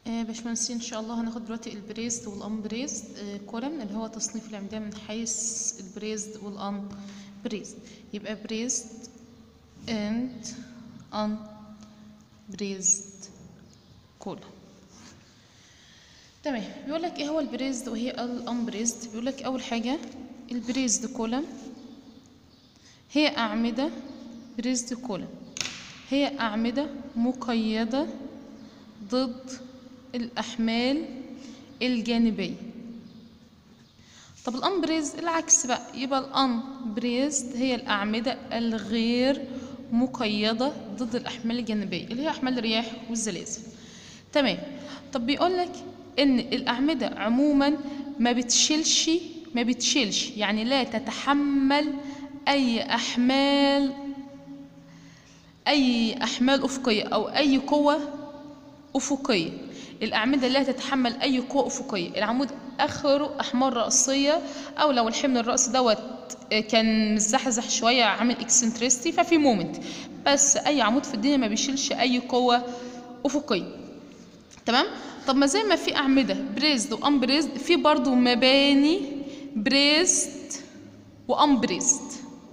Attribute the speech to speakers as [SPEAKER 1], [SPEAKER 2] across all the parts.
[SPEAKER 1] آه، باشمهندسين ان شاء الله هناخد دلوقتي البريزد والانبريزد آه، كولم اللي هو تصنيف العمدان من حيث البريزد والانبريزد يبقى بريزد and unbraced كولم تمام بيقول لك ايه هو البريزد وهي الانبريزد بيقول لك اول حاجه البريزد كولم هي اعمده بريزد كولم هي اعمده مقيده ضد الأحمال الجانبية طب الأنبريز العكس بقى يبقى الأنبريزد هي الأعمدة الغير مقيدة ضد الأحمال الجانبية اللي هي أحمال الرياح والزلازل تمام طب بيقول لك إن الأعمدة عموما ما بتشيلش ما بتشيلش يعني لا تتحمل أي أحمال أي أحمال أفقية أو أي قوة أفقية الأعمدة لا تتحمل أي قوة أفقية العمود آخره أحمال رأسية أو لو الحمل الرأسي دوت كان مزحزح شوية عامل اكسنتريستي ففي مومنت بس أي عمود في الدنيا ما بيشيلش أي قوة أفقية تمام طب ما زي ما في أعمدة بريزد وأمبريزد في برضو مباني بريزد وأمبريزد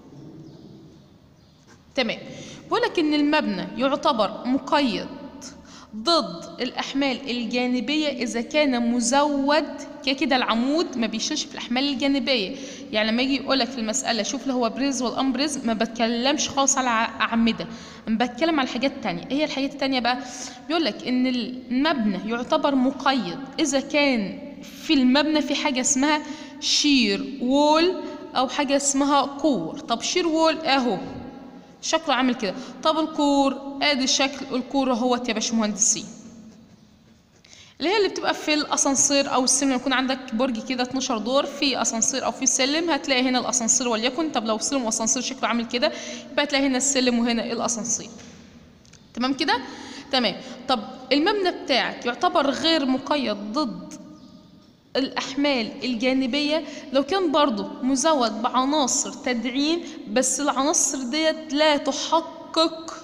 [SPEAKER 1] تمام بقول لك إن المبنى يعتبر مقيد ضد الأحمال الجانبية إذا كان مزود كده كده العمود ما بيشيلش في الأحمال الجانبية يعني لما يجي يقولك في المسألة شوف اللي هو بريز والأمبريز ما بتكلمش خالص على أعمدة أنا بتكلم على الحاجات التانية إيه هي الحاجات التانية بقى بيقولك إن المبنى يعتبر مقيد إذا كان في المبنى في حاجة اسمها شير وول أو حاجة اسمها كور طب شير وول أهو شكله عامل كده طب الكور ادي شكل الكور اهوت يا باشمهندسين اللي هي اللي بتبقى في الاسانسير او السلم يكون عندك برج كده 12 دور في اسانسير او في سلم هتلاقي هنا الاسانسير وليكن طب لو سلم واسانسير شكله عامل كده يبقى هتلاقي هنا السلم وهنا الاسانسير تمام كده تمام طب المبنى بتاعك يعتبر غير مقيد ضد الأحمال الجانبية لو كان برضه مزود بعناصر تدعيم بس العناصر ديت لا تحقق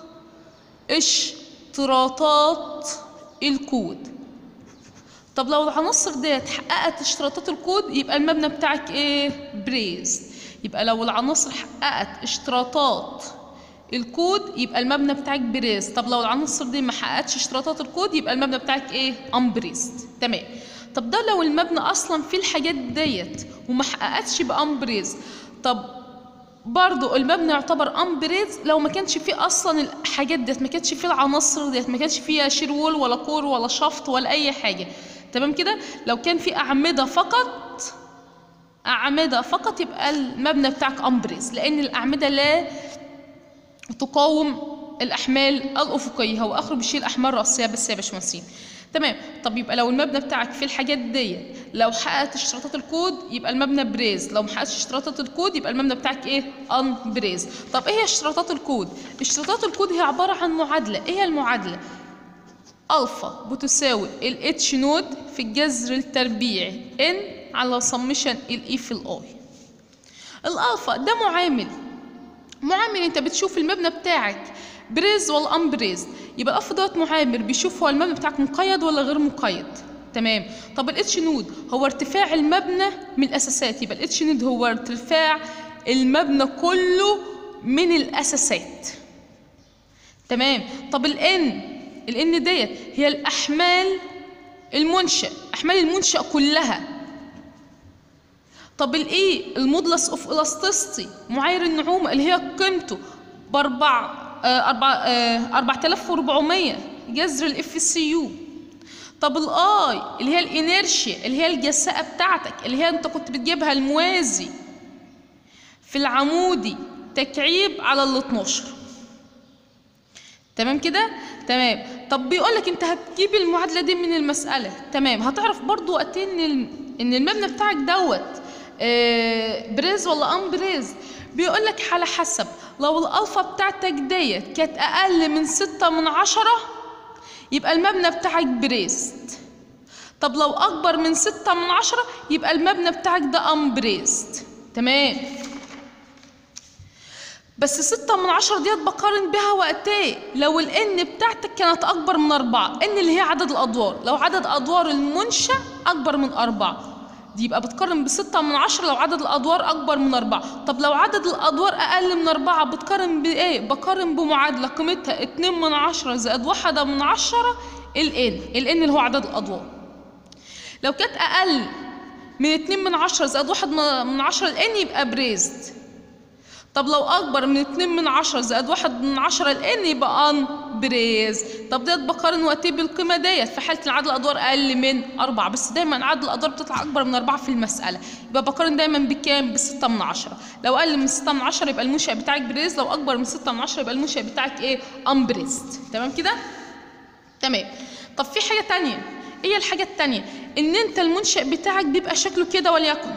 [SPEAKER 1] اشتراطات الكود طب لو العناصر ديت حققت اشتراطات الكود يبقى المبنى بتاعك ايه بريز يبقى لو العناصر حققت اشتراطات الكود يبقى المبنى بتاعك بريز طب لو العناصر دي ما حققتش اشتراطات الكود يبقى المبنى بتاعك ايه امبريز تمام طب ده لو المبنى اصلا فيه الحاجات ديت وما حققتش بامبريز طب برضو المبنى يعتبر امبريز لو ما كانش فيه اصلا الحاجات ديت ما كانش فيه العناصر ديت ما كانش فيها شير وول ولا كور ولا شفط ولا اي حاجه تمام كده لو كان في اعمده فقط اعمده فقط يبقى المبنى بتاعك امبريز لان الاعمده لا تقاوم الاحمال الافقيه هو اخره بيشيل احمال راسيه بس يا باشمهندسين تمام طب يبقى لو المبنى بتاعك فيه الحاجات دي لو حققت اشتراطات الكود يبقى المبنى بريز لو ما حققتش اشتراطات الكود يبقى المبنى بتاعك ايه ان بريز طب ايه هي اشتراطات الكود اشتراطات الكود هي عباره عن معادله ايه هي المعادله الفا بتساوي الاتش نود في الجذر التربيعي ان على سمشن الاي في الاي الالفا ده معامل معامل انت بتشوف المبنى بتاعك بريز ولا امبريز يبقى الاف دوت معامل بيشوف هو المبنى بتاعك مقيد ولا غير مقيد تمام طب الاتش نود هو ارتفاع المبنى من الاساسات يبقى الاتش نود هو ارتفاع المبنى كله من الاساسات تمام طب الان الان ديت هي الاحمال المنشا احمال المنشا كلها طب الايه المودلس اوف الاستيستي معايير النعومه اللي هي قيمته باربع أربعة أربعة آلاف وأربعمية جذر الإف سي يو طب الآي اللي هي الإنيرشيا اللي هي الجساءة بتاعتك اللي هي أنت كنت بتجيبها الموازي في العمودي تكعيب على ال 12 تمام كده تمام طب بيقول لك انت هتجيب المعادله دي من المساله تمام هتعرف برضو وقتين ان ان المبنى بتاعك دوت آه بريز ولا ام بريز بيقول لك على حسب لو الألفا بتاعتك ديت كانت أقل من ستة من عشرة يبقى المبنى بتاعك بريست طب لو أكبر من ستة من عشرة يبقى المبنى بتاعك ده أمبريست تمام بس ستة من عشرة ديت بقارن بها وقتين لو الان بتاعتك كانت اكبر من اربعة ان اللي هي عدد الادوار لو عدد ادوار المنشأ اكبر من اربعة دي يبقى بتقارن بستة من عشرة لو عدد الادوار اكبر من اربعة طب لو عدد الادوار اقل من اربعة بتقارن بايه بقارن بمعادلة قيمتها اتنين من عشرة زائد واحدة من عشرة الان الان اللي هو عدد الادوار لو كانت اقل من اتنين من عشرة زائد واحد من عشرة الان يبقى بريزد طب لو اكبر من اتنين من عشرة زائد واحد من عشرة الان يبقى ان بريز طب ديت بقارن وقتين بالقيمه ديت في حاله ان عدد الادوار اقل من أربعة بس دايما عدد الادوار بتطلع اكبر من أربعة في المساله يبقى بقارن دايما بكام بستة من عشرة لو اقل من ستة من عشرة يبقى المنشأ بتاعك بريز لو اكبر من ستة من عشرة يبقى المنشأ بتاعك ايه امبريزد تمام كده تمام طب في حاجه تانية ايه الحاجه التانية ان انت المنشأ بتاعك بيبقى شكله كده وليكن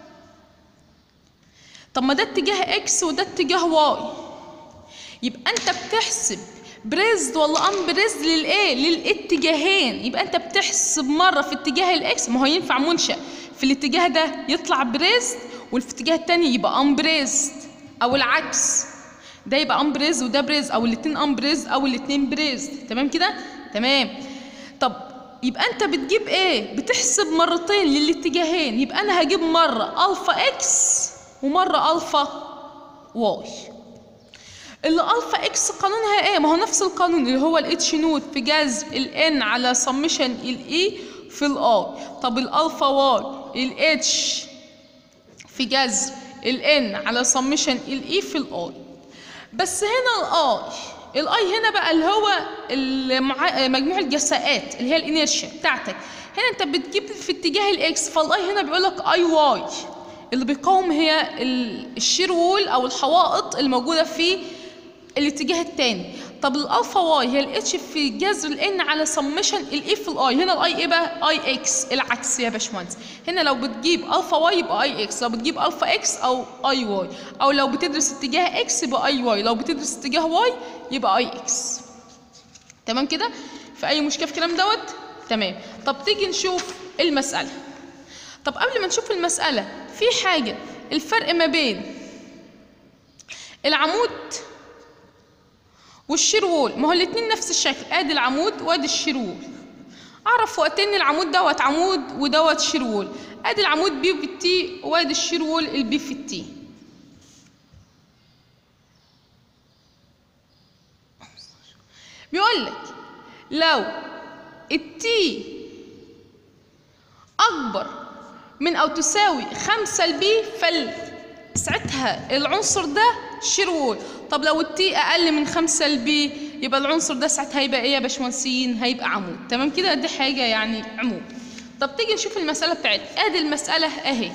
[SPEAKER 1] طب ما ده اتجاه اكس وده اتجاه واي يبقى انت بتحسب بريزد ولا ان بريزد للايه للاتجاهين يبقى انت بتحسب مره في اتجاه الاكس ما هو ينفع منشأ في الاتجاه ده يطلع بريزد وفي الاتجاه التاني يبقى ان بريزد او العكس ده يبقى ان بريز وده بريز او الاتنين ان بريز او الاتنين بريز تمام كده تمام طب يبقى انت بتجيب ايه بتحسب مرتين للاتجاهين يبقى انا هجيب مره الفا اكس ومرة ألفا واي اللي ألفا إكس قانونها إيه؟ ما هو نفس القانون اللي هو الاتش نوت في جذر الإن على سمشن الإي في الآي طب الألفا واي الاتش في جذر الإن على سمشن الإي في الآي بس هنا الآي الآي هنا بقى اللي هو المع... مجموع الجساءات اللي هي الإنيرشيا بتاعتك هنا أنت بتجيب في اتجاه الإكس فالآي هنا بيقول لك أي واي اللي بيقاوم هي الشير وول او الحوائط الموجوده في الاتجاه الثاني طب الالفا واي هي الاتش في جذر الان على سمشن الاي في الاي هنا الاي ايه بقى اي اكس العكس يا باشمهندس هنا لو بتجيب الفا واي يبقى اي اكس لو بتجيب الفا اكس او اي واي او لو بتدرس اتجاه اكس يبقى اي واي لو بتدرس اتجاه واي يبقى اي اكس تمام كده في اي مشكله في الكلام دوت تمام طب تيجي نشوف المساله طب قبل ما نشوف المساله في حاجة الفرق ما بين العمود والشير وول ما هو الاتنين نفس الشكل ادي العمود وادي الشير وول اعرف وقتين العمود دوت عمود ودوت شير وول ادي العمود بي في التي وادي الشير وول البي في التي بيقول لك لو التي اكبر من أو تساوي خمسة البي فال ساعتها العنصر ده شير وول طب لو التي أقل من خمسة البي يبقى العنصر ده ساعتها هيبقى إيه يا باشمهندسين هيبقى عمود تمام كده دي حاجة يعني عمود طب تيجي نشوف المسألة بتاعتنا آدي المسألة أهي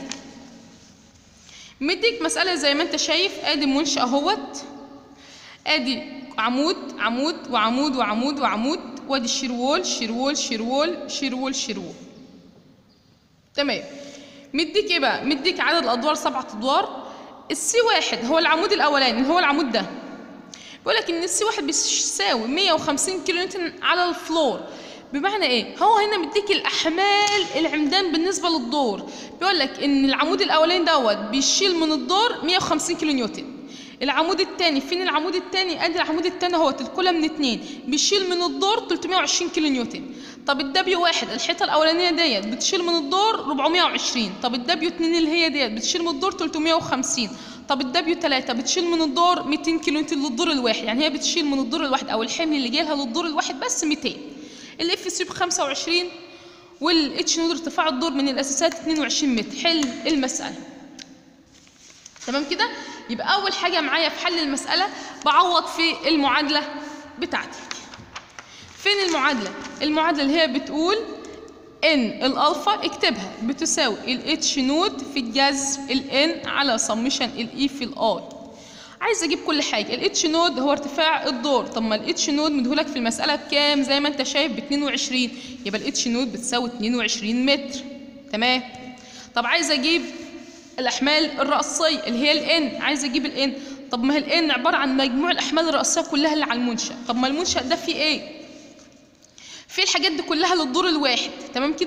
[SPEAKER 1] مديك مسألة زي ما أنت شايف آدي منشأ أهوت آدي عمود عمود وعمود وعمود وعمود وادي الشير وول شير وول شير وول شير وول شير وول تمام مديك ايه بقى مديك عدد الادوار سبعة ادوار السي واحد هو العمود الاولاني اللي هو العمود ده بيقول لك ان السي واحد بيساوي 150 كيلو نيوتن على الفلور بمعنى ايه هو هنا مديك الاحمال العمدان بالنسبه للدور بيقول لك ان العمود الاولاني دوت بيشيل من الدور 150 كيلو نيوتن العمود الثاني فين العمود الثاني ادي العمود الثاني اهوت الكولم من اتنين بيشيل من الدور 320 كيلو نيوتن طب الدبليو واحد الحيطه الاولانيه ديت بتشيل من الدور 420 طب الدبليو 2 اللي هي ديت بتشيل من الدور 350 طب الدبليو 3 بتشيل من الدور 200 كيلو نيوتن للدور الواحد يعني هي بتشيل من الدور الواحد او الحمل اللي جاي لها للدور الواحد بس 200 الاف سي ب 25 والاتش نود ارتفاع الدور من الاساسات 22 متر حل المساله تمام كده يبقى اول حاجه معايا في حل المساله بعوض في المعادله بتاعتي فين المعادله المعادله اللي هي بتقول ان الالفا اكتبها بتساوي الاتش نود في الجذر الان على سمشن الاي في الاي عايز اجيب كل حاجه الاتش نود هو ارتفاع الدور طب ما الاتش نود مديهولك في المساله بكام زي ما انت شايف ب 22 يبقى الاتش نود بتساوي 22 متر تمام طب عايز اجيب الاحمال الرأسيه اللي هي الان عايز اجيب الان طب ما هي الان عباره عن مجموع الاحمال الرأسيه كلها اللي على المنشأ طب ما المنشأ ده فيه ايه في الحاجات دي كلها للدور الواحد تمام كده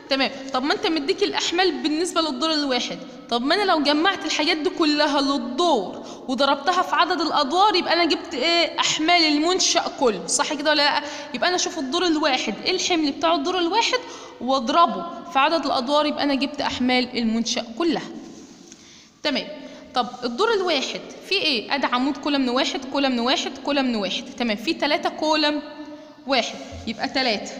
[SPEAKER 1] تمام طب ما انت مديك الاحمال بالنسبه للدور الواحد طب ما انا لو جمعت الحاجات دي كلها للدور وضربتها في عدد الادوار يبقى انا جبت ايه احمال المنشا كله صح كده ولا لا يبقى انا اشوف الدور الواحد ايه الحمل بتاع الدور الواحد واضربه في عدد الادوار يبقى انا جبت احمال المنشا كلها تمام طب الدور الواحد في ايه ادي عمود كولم واحد كولم واحد كولم واحد تمام في ثلاثة كولم واحد يبقى ثلاثة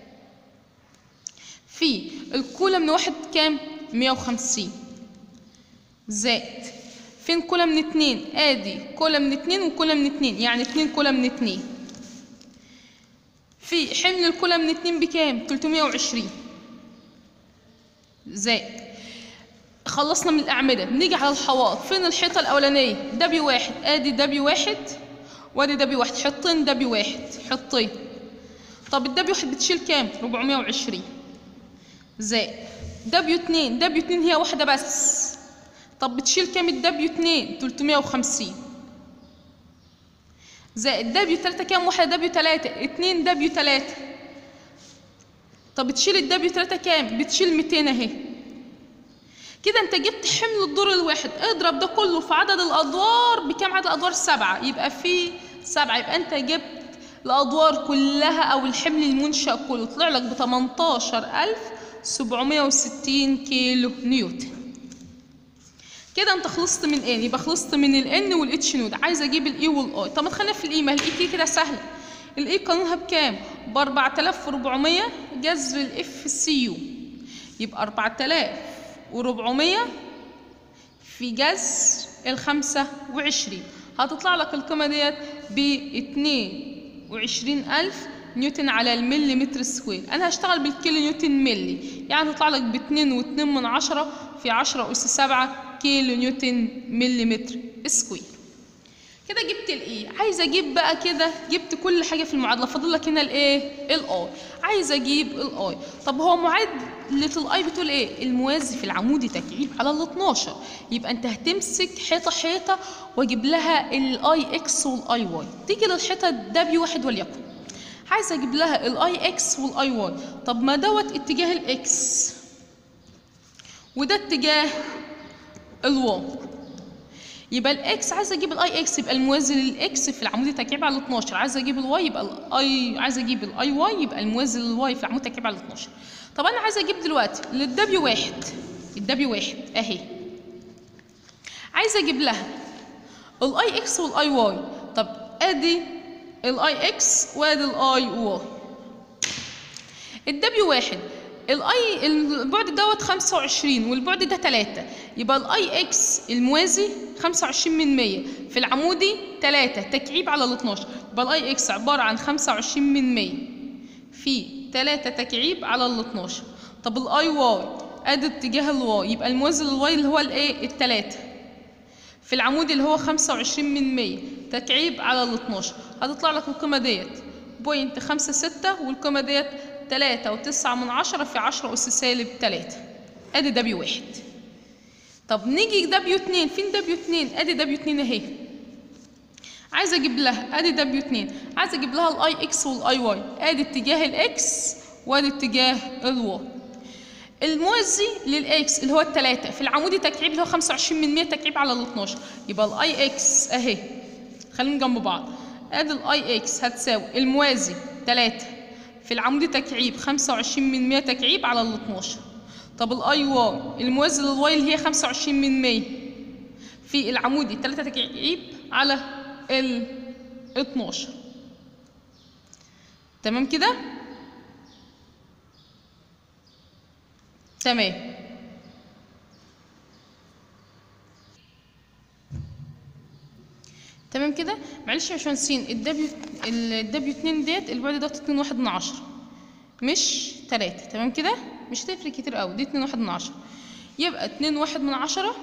[SPEAKER 1] في الكولم واحد كام 150 زائد فين كولم اتنين ادي كولم اتنين وكولم اتنين يعني اتنين كولم اتنين في حمل الكولم اتنين بكام 320 زائد خلصنا من الأعمدة نيجي على الحواض فين الحيطة الأولانية دبي واحد آدي دبي واحد وادي دبي واحد حطين دبي واحد حطين طب الدبي واحد بتشيل كام 420 زائد دبيو اتنين دبيو اتنين هي واحدة بس طب بتشيل كام الدبيو اتنين 350 زائد دبيو تلاتة كام واحدة دبيو تلاتة اتنين دبيو تلاتة طب بتشيل الدبيو تلاتة كام بتشيل 200 اهي كده انت جبت حمل الدور الواحد اضرب ده كله في عدد الادوار بكام عدد الادوار سبعة يبقى في سبعة يبقى انت جبت الادوار كلها او الحمل المنشأ كله طلع لك ب 18760 كيلو نيوتن كده انت خلصت من ان يبقى خلصت من الان والاتش نود عايز اجيب الاي والاي طب ما تخلينا في الاي ما الاي كده كده سهله الاي قانونها بكام ب 4400 جذر الاف سي يو يبقى 4400 في جذر ال 25 هتطلع لك القيمه ديت ب 22000 نيوتن على المليمتر سكوير انا هشتغل بالكيلو نيوتن ملي يعني هتطلع لك ب 2 و2 من عشرة في 10 اس 7 كيلو نيوتن مليمتر سكوير كده جبت الايه عايزه اجيب بقى كده جبت كل حاجه في المعادله فاضل لك هنا الايه الاي عايزه اجيب الاي طب هو معادله الاي بتقول ايه الموازي في العمودي تكعيب على ال 12 يبقى انت هتمسك حيطه حيطه واجيب لها الاي اكس والاي واي تيجي للحيطه دبليو واحد وليكن عايزه اجيب لها الاي اكس والاي واي طب ما دوت اتجاه الاكس وده اتجاه الواي يبقى الاكس عايزه اجيب الاي اكس يبقى الموازي للاكس في العمود تركيب على 12 عايزه اجيب الواي يبقى الاي عايزه اجيب الاي واي يبقى الموازي للواي في العمود تركيب على 12 طب انا عايزه اجيب دلوقتي للدبليو واحد الدبليو واحد اهي عايزه اجيب لها الاي اكس والاي واي طب ادي الاي اكس وادي الاي واي الدبليو واحد الاي البعد دوت 25 والبعد ده 3 يبقى الاي اكس الموازي 25 من 100 في العمودي 3 تكعيب على ال 12 يبقى الاي اكس عباره عن 25 من 100 في 3 تكعيب على ال 12 طب الاي واي ادي اتجاه الواي يبقى الموازي للواي اللي هو الايه الثلاثه في العمودي اللي هو 25 من 100 تكعيب على ال 12 هتطلع لك القيمه ديت بوينت 5 6 والقيمه ديت تلاتة وتسعة من عشرة في عشرة أس سالب تلاتة أدي دبليو واحد طب نيجي دبليو اتنين فين دبليو اتنين أدي دبليو اتنين أهي عايزة أجيب لها أدي دبليو اتنين عايزة أجيب لها الأي إكس والأي واي أدي اتجاه الإكس وأدي اتجاه الواي الموازي للإكس اللي هو التلاتة في العمودي تكعيب اللي هو خمسة وعشرين من مية تكعيب على ال 12 يبقى الأي إكس أهي خلينا جنب بعض أدي الأي إكس هتساوي الموازي تلاتة في العمودي تكعيب 25 من 100 تكعيب على ال 12 طب الاي واي الموازي للواي اللي هي 25 من 100 في العمودي 3 تكعيب على ال 12 تمام كده تمام تمام كده معلش يا باشمهندسين الدبليو الدبليو 2 ديت البعد دوت 2 واحد من عشرة مش 3 تمام كده مش هتفرق كتير قوي دي 2 واحد من عشرة يبقى 2 واحد من عشرة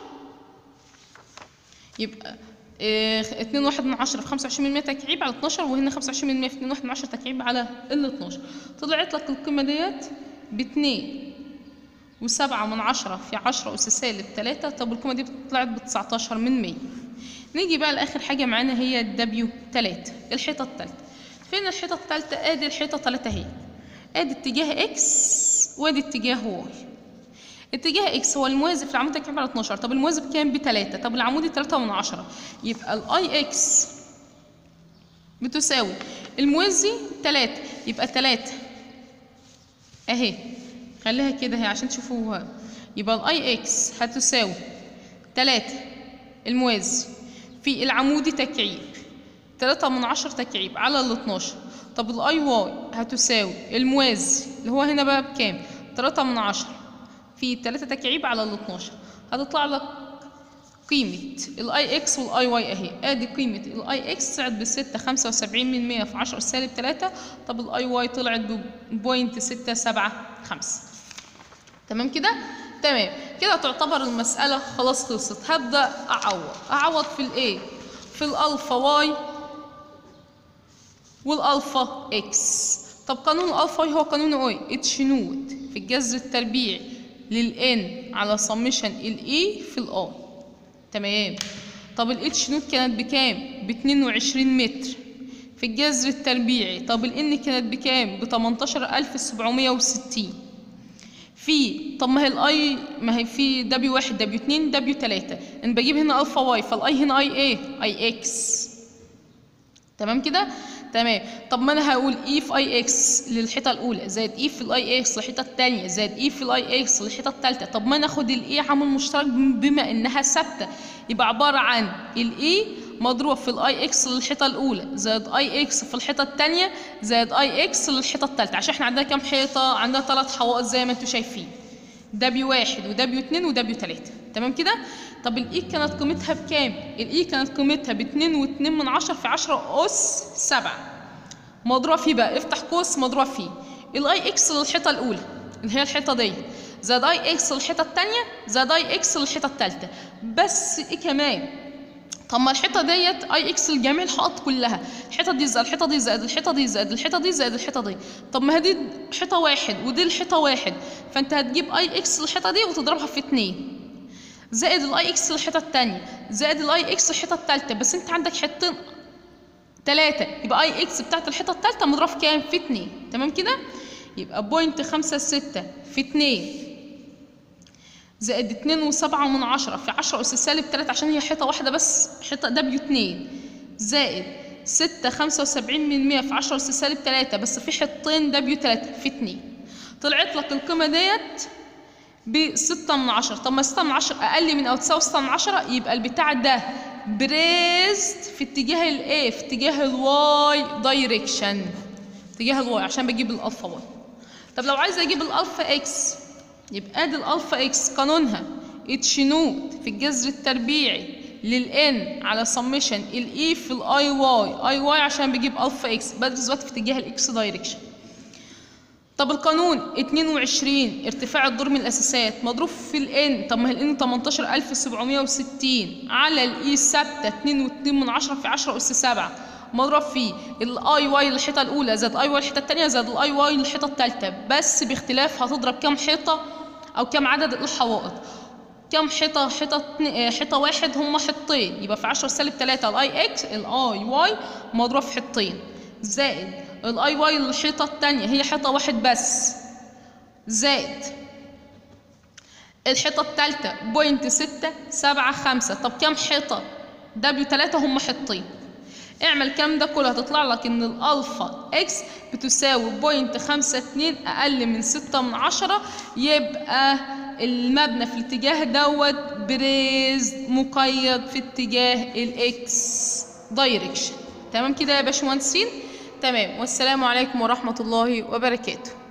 [SPEAKER 1] يبقى اه 2 واحد من عشرة في 25 من 100 تكعيب على 12 وهنا 25 من 100 في 2 واحد من عشرة تكعيب على ال 12 طلعت لك القيمة ديت ب 2 وسبعة من عشرة في عشرة أس سالب تلاتة طب القيمة دي طلعت ب 19 من 100 نيجي بقى لاخر حاجه معانا هي الدبليو 3 الحيطه الثالثه فين الحيطه الثالثه ادي الحيطه 3 اهي ادي اتجاه اكس وادي اتجاه واي اتجاه اكس هو الموازي في العمود التكعيب على 12 طب الموازي بكام ب 3 طب العمودي 3 من 10 يبقى الاي اكس بتساوي الموازي 3 يبقى 3 اهي خليها كده اهي عشان تشوفوها يبقى الاي اكس هتساوي 3 الموازي في العمودي تكعيب 3 من 10 تكعيب على ال 12 طب الاي واي هتساوي الموازي اللي هو هنا بقى بكام 3 من 10 في 3 تكعيب على ال 12 هتطلع لك قيمة الاي اكس والاي واي اهي ادي قيمة الاي اكس طلعت ب 6 75 من 100 في 10 سالب 3 طب الاي واي طلعت ببوينت 6 7 5 تمام كده؟ تمام كده تعتبر المسألة خلاص خلصت هبدأ أعوض أعوض في الإيه؟ في الألفا واي والألفا إكس طب قانون الألفا واي هو قانون إيه؟ اتش نوت في الجذر التربيعي للإن على سمشن الإي في الآي تمام طب الاتش نوت كانت بكام؟ ب 22 متر في الجذر التربيعي طب الإن كانت بكام؟ ب 18760 في طب ما هي الاي ما هي في دبليو واحد دبليو اتنين دبليو تلاتة انا بجيب هنا الفا واي فالاي هنا اي ايه اي اكس تمام كده تمام طب ما انا هقول اي في اي اكس للحيطه الاولى زائد اي في الاي اكس للحيطه الثانيه زائد اي في الاي اكس للحيطه الثالثه طب ما ناخد الاي عامل مشترك بما انها ثابته يبقى عباره عن الاي مضروب في الاي اكس للحيطه الاولى زائد اي اكس في الحيطه الثانيه زائد اي اكس للحيطه الثالثه عشان احنا عندنا كام حيطه عندنا ثلاث حوائط زي ما انتم شايفين دبليو واحد ودبليو اتنين ودبليو تلاتة تمام كده طب الاي كانت قيمتها بكام الاي كانت قيمتها باتنين واتنين من عشرة في عشرة اس سبعة مضروبة فيه بقى افتح قوس مضروبة فيه الاي اكس للحيطة الأولى اللي هي الحيطة دي زائد اي اكس للحيطة التانية زائد اي اكس للحيطة التالتة بس ايه كمان طب ما الحيطة ديت اي اكس لجميع الحائط كلها الحيطة دي زائد الحيطة دي زائد الحيطة دي زائد الحيطة دي زائد الحيطة دي طب ما هي دي حيطة واحد ودي الحيطة واحد فانت هتجيب اي اكس للحيطة دي وتضربها في اتنين زائد الاي اكس للحيطة التانية زائد الاي اكس للحيطة التالتة بس انت عندك حيطتين تلاتة يبقى اي اكس بتاعت الحيطة التالتة مضروب في كام؟ في اتنين تمام كده؟ يبقى بوينت خمسة ستة في اتنين زائد اتنين وسبعة من عشرة في عشرة أس سالب تلاتة عشان هي حيطة واحدة بس حيطة دبليو اتنين زائد ستة خمسة وسبعين من مية في عشرة أس سالب تلاتة بس في حيطتين دبليو تلاتة في اتنين طلعت لك القيمة ديت بستة من عشرة طب ما ستة من عشرة أقل من أو تساوي ستة من عشرة يبقى البتاع ده بريزد في اتجاه الايه في اتجاه الواي دايركشن اتجاه الواي عشان بجيب الالفا واي طب لو عايزه اجيب الالفا اكس يبقى ادي الالفا اكس قانونها اتش نوت في الجذر التربيعي للان على سمشن الاي في الاي واي اي واي عشان بجيب الفا اكس بدرس دلوقتي في اتجاه الاكس دايركشن طب القانون 22 ارتفاع الدور من الاساسات مضروب في الان طب ما هي الان 18760 على الاي ثابته 2 و2 من 10 في 10 اس 7 مضروب في الاي واي للحيطه الاولى زائد اي واي الحيطه الثانيه زائد الاي واي للحيطه الثالثه بس باختلاف هتضرب كام حيطه او كام عدد الحوائط كام حيطه حيطه حيطه واحد هم حيطتين يبقى في 10 سالب 3 الاي اكس الاي واي مضروب في حيطتين زائد الاي واي الحيطه الثانيه هي حيطه واحد بس زائد الحيطه الثالثه بوينت ستة سبعة خمسة طب كام حيطه دبليو 3 هم حيطتين اعمل كام ده كله هتطلع لك ان الالفا اكس بتساوي بوينت خمسة اتنين اقل من ستة من عشرة يبقى المبنى في الاتجاه دوت بريز مقيد في اتجاه الاكس دايركشن تمام كده يا باشمهندسين تمام والسلام عليكم ورحمة الله وبركاته